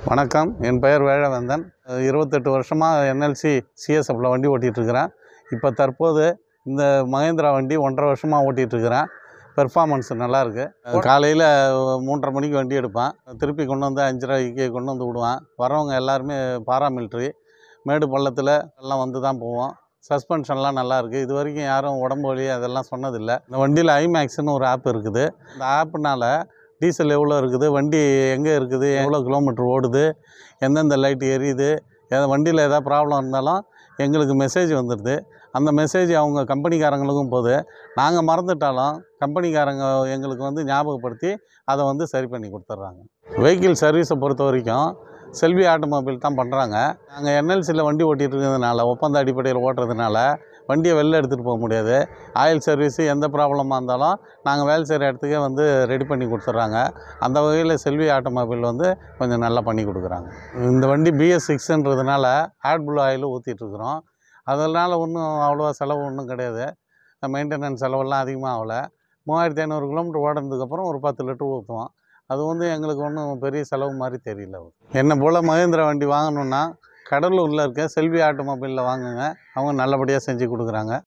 வணக்கம் என் பெயர் வேழவேந்தன் அஹ் இருபத்தெட்டு வருஷமாக என்எல்சி சிஎஸ்எஃப்பில் வண்டி ஓட்டிகிட்டு இருக்கிறேன் இப்போ தற்போது இந்த மகேந்திரா வண்டி ஒன்றரை வருஷமாக ஓட்டிகிட்டு இருக்கிறேன் பெர்ஃபார்மன்ஸ் நல்லாயிருக்கு காலையில் மூன்றரை மணிக்கு வண்டி எடுப்பேன் திருப்பி கொண்டு வந்து அஞ்சரைக்கு கொண்டு வந்து விடுவேன் வரவங்க எல்லாருமே பாராமிலிட்ரி மேடு பள்ளத்தில் எல்லாம் வந்து தான் போவோம் சஸ்பென்ஷன்லாம் நல்லா இருக்குது இது வரைக்கும் யாரும் உடம்பு வலி அதெல்லாம் சொன்னதில்லை இந்த வண்டியில் ஐமேக்ஸ்னு ஒரு ஆப் இருக்குது இந்த ஆப்புனால டீசல் எவ்வளோ இருக்குது வண்டி எங்கே இருக்குது எவ்வளோ கிலோமீட்டர் ஓடுது எந்தெந்த லைட் எரியுது எதா வண்டியில் எதாவது ப்ராப்ளம் இருந்தாலும் எங்களுக்கு மெசேஜ் வந்துடுது அந்த மெசேஜ் அவங்க கம்பெனிக்காரங்களுக்கும் போகுது நாங்கள் மறந்துட்டாலும் கம்பெனிக்காரங்க எங்களுக்கு வந்து ஞாபகப்படுத்தி அதை வந்து சரி பண்ணி கொடுத்துட்றாங்க வெஹிக்கிள் சர்வீஸை பொறுத்த வரைக்கும் செல்வி ஆட்டோமொபைல் தான் பண்ணுறாங்க நாங்கள் என்எல்சியில் வண்டி ஓட்டிகிட்டு இருக்கிறதுனால ஒப்பந்த அடிப்படையில் ஓட்டுறதுனால வண்டியை வெளில எடுத்துகிட்டு போக முடியாது ஆயில் சர்வீஸு எந்த ப்ராப்ளமாக இருந்தாலும் நாங்கள் வேலை செய்கிற இடத்துக்கே வந்து ரெடி பண்ணி கொடுத்துட்றாங்க அந்த வகையில் செல்வி ஆட்டோமொபைல் வந்து கொஞ்சம் நல்லா பண்ணி கொடுக்குறாங்க இந்த வண்டி பிஎஸ் சிக்ஸ்ன்றதுனால ஆட் ப்ளூ ஆயில் ஊற்றிட்டுருக்குறோம் அதனால் ஒன்றும் அவ்வளோவா செலவு ஒன்றும் கிடையாது மெயின்டெனன்ஸ் செலவெல்லாம் அதிகமாக ஆகலை மூவாயிரத்தி ஐநூறு கிலோமீட்டர் ஓடுனதுக்கப்புறம் ஒரு பத்து லிட்டர் ஊற்றுவோம் அது வந்து எங்களுக்கு ஒன்றும் பெரிய செலவு மாதிரி தெரியல என்னை போல் மகேந்திரா வண்டி வாங்கணுன்னா கடலூரில் இருக்க செல்வி ஆட்டோமொபைலில் வாங்குங்க அவங்க நல்லபடியாக செஞ்சு கொடுக்குறாங்க